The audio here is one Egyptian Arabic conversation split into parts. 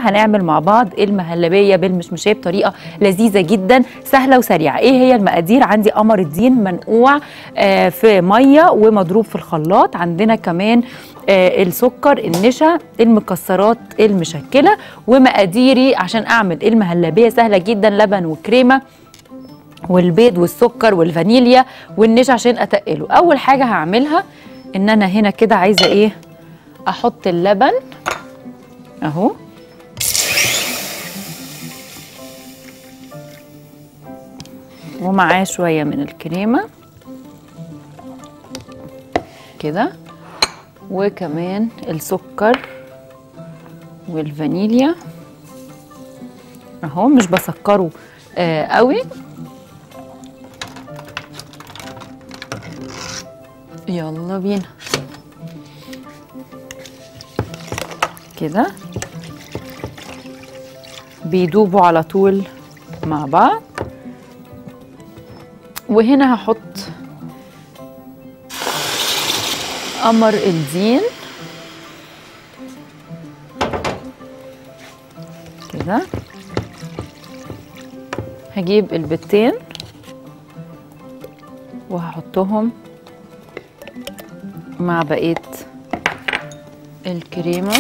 هنعمل مع بعض المهلبيه بالمشمشيه بطريقه لذيذه جدا سهله وسريعه ايه هي المقادير عندي قمر الدين منقوع آه في ميه ومضروب في الخلاط عندنا كمان آه السكر النشا المكسرات المشكله ومقاديري عشان اعمل المهلبيه سهله جدا لبن وكريمه والبيض والسكر والفانيليا والنشا عشان اتقله اول حاجه هعملها ان انا هنا كده عايزه ايه احط اللبن اهو ومعاه شويه من الكريمه كده وكمان السكر والفانيليا اهو مش بسكره آه قوي يلا بينا كده بيدوبوا على طول مع بعض وهنا هحط قمر الدين كده هجيب البتين وهحطهم مع بقية الكريمة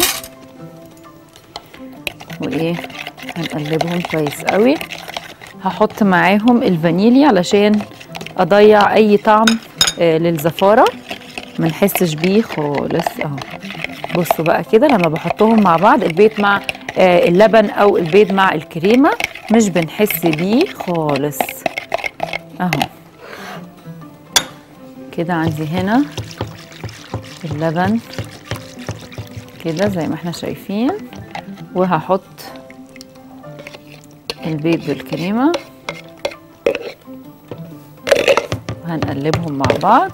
وايه هنقلبهم كويس قوي هحط معاهم الفانيليا علشان اضيع اي طعم آه للزفارة ما نحسش بيه خالص اهو بصوا بقى كده لما بحطهم مع بعض البيض مع آه اللبن او البيض مع الكريمة مش بنحس بيه خالص اهو كده عندي هنا اللبن كده زي ما احنا شايفين وهحط البيض بالكريمة وهنقلبهم مع بعض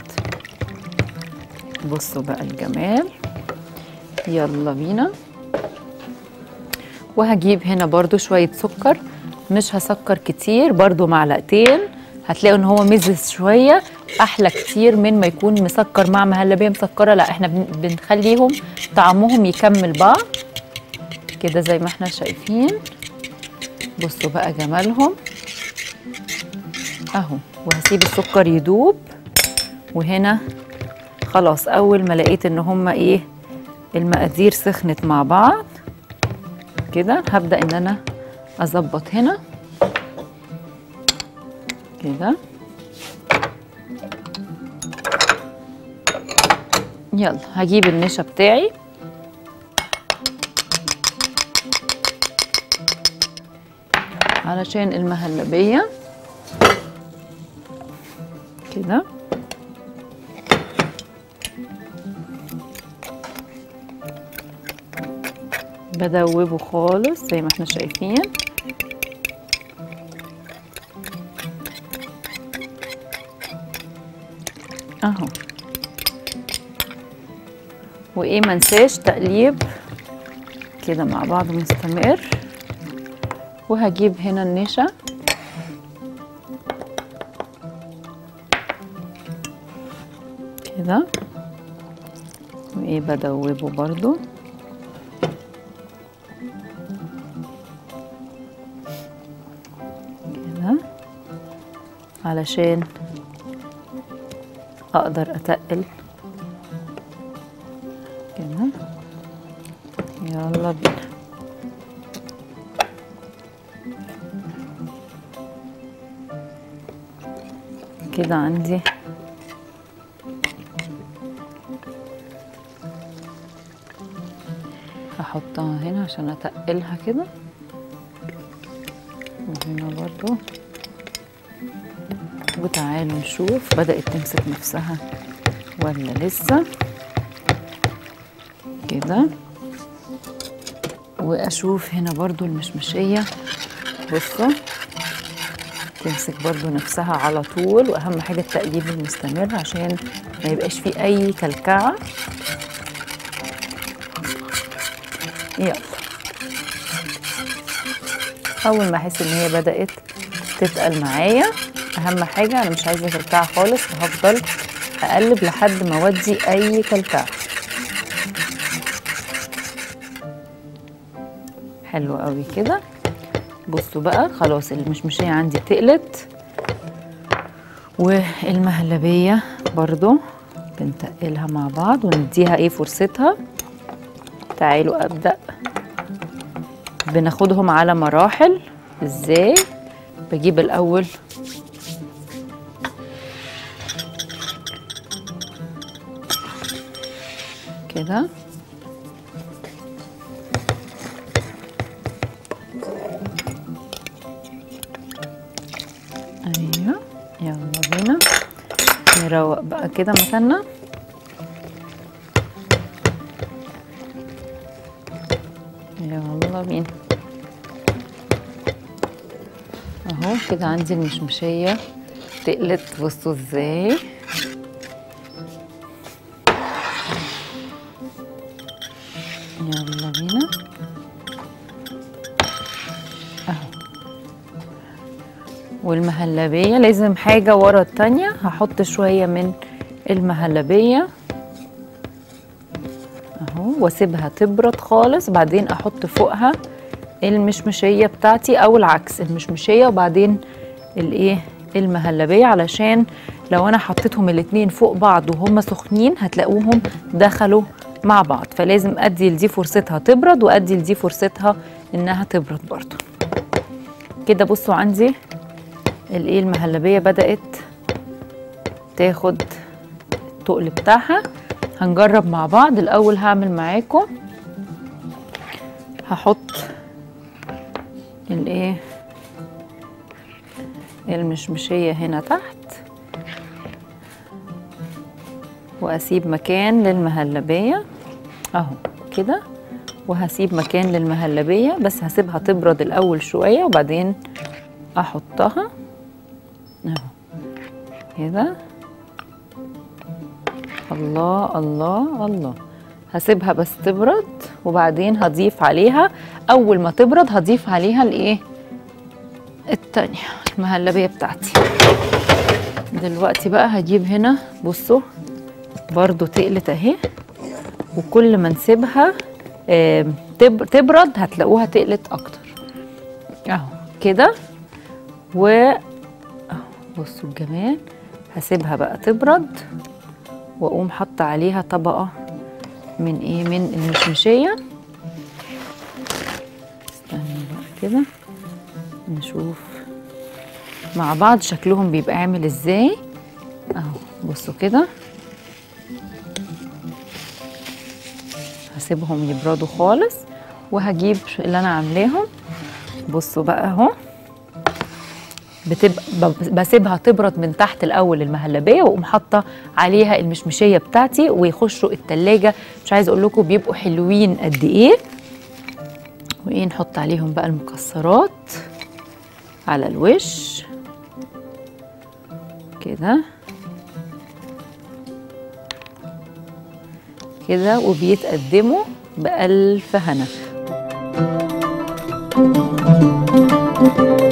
بصوا بقى الجمال يلا بينا وهجيب هنا برضو شوية سكر مش هسكر كتير برضو معلقتين هتلاقوا ان هو مزز شوية احلى كتير من ما يكون مسكر مع مهلبية مسكرة لا احنا بنخليهم طعمهم يكمل بعض كده زي ما احنا شايفين بصوا بقى جمالهم اهو وهسيب السكر يدوب وهنا خلاص اول ما لقيت ان هما ايه المقادير سخنت مع بعض كده هبدا ان انا اظبط هنا كده يلا هجيب النشا بتاعي علشان المهلبية كده بدوبه خالص زي ما احنا شايفين اهو وايه منساش تقليب كده مع بعض مستمر وهجيب هنا النشا كده وايه بدوبه برضو كده علشان اقدر اتقل كده يلا بينا كده عندي هحطها هنا عشان اتقلها كده وهنا برضو وتعالوا نشوف بدأت تمسك نفسها ولا لسه كده واشوف هنا برضو المشمشية بصوا تمسك برضو نفسها على طول واهم حاجة التقليب المستمر عشان ما يبقاش فيه اي كلكعة يلا اول ما احس ان هي بدأت تتقل معايا اهم حاجة انا مش عايزة كلكعة خالص وهفضل اقلب لحد ما اودي اي كلكعة حلو قوي كده بصوا بقى خلاص المشمشية عندي تقلت والمهلبية برضو بنتقلها مع بعض ونديها ايه فرصتها تعالوا ابدأ بناخدهم على مراحل ازاي بجيب الاول كده ايوه يلا بينا نروق بقى كده مكاننا يلا بينا اهو كده عندي المشمشية تقلت بصوا ازاي يلا بينا اهو والمهلبية لازم حاجة ورا التانية هحط شوية من المهلبية اهو واسيبها تبرد خالص بعدين احط فوقها المشمشية بتاعتي او العكس المشمشية وبعدين الايه المهلبية علشان لو انا حطيتهم الاتنين فوق بعض وهم سخنين هتلاقوهم دخلوا مع بعض فلازم ادي لدي فرصتها تبرد وادي لدي فرصتها انها تبرد برضو كده بصوا عندي الايه المهلبية بدأت تاخد التقل بتاعها هنجرب مع بعض الاول هعمل معاكم هحط الايه المشمشية هنا تحت واسيب مكان للمهلبية اهو كده وهسيب مكان للمهلبية بس هسيبها تبرد الاول شوية وبعدين احطها اهو كده الله الله الله هسيبها بس تبرد وبعدين هضيف عليها اول ما تبرد هضيف عليها الايه التانية المهلبية بتاعتي دلوقتي بقى هجيب هنا بصوا برضو تقلت اهي وكل ما نسيبها آم، تب- تبرد هتلاقوها تقلت اكتر اهو كده و اهو بصوا الجمال هسيبها بقى تبرد واقوم حاطه عليها طبقه من ايه من المشمشيه استنى بقى كده نشوف مع بعض شكلهم بيبقى عامل ازاي اهو بصوا كده هسيبهم يبردوا خالص وهجيب اللي انا عاملاهم بصوا بقى اهو بتبقى ب- بسيبها تبرد من تحت الاول المهلبيه واقوم حاطه عليها المشمشيه بتاعتي ويخشوا التلاجة مش عايزه اقول لكم بيبقوا حلوين قد ايه وايه نحط عليهم بقى المكسرات على الوش كده كده وبيتقدموا بألف هنا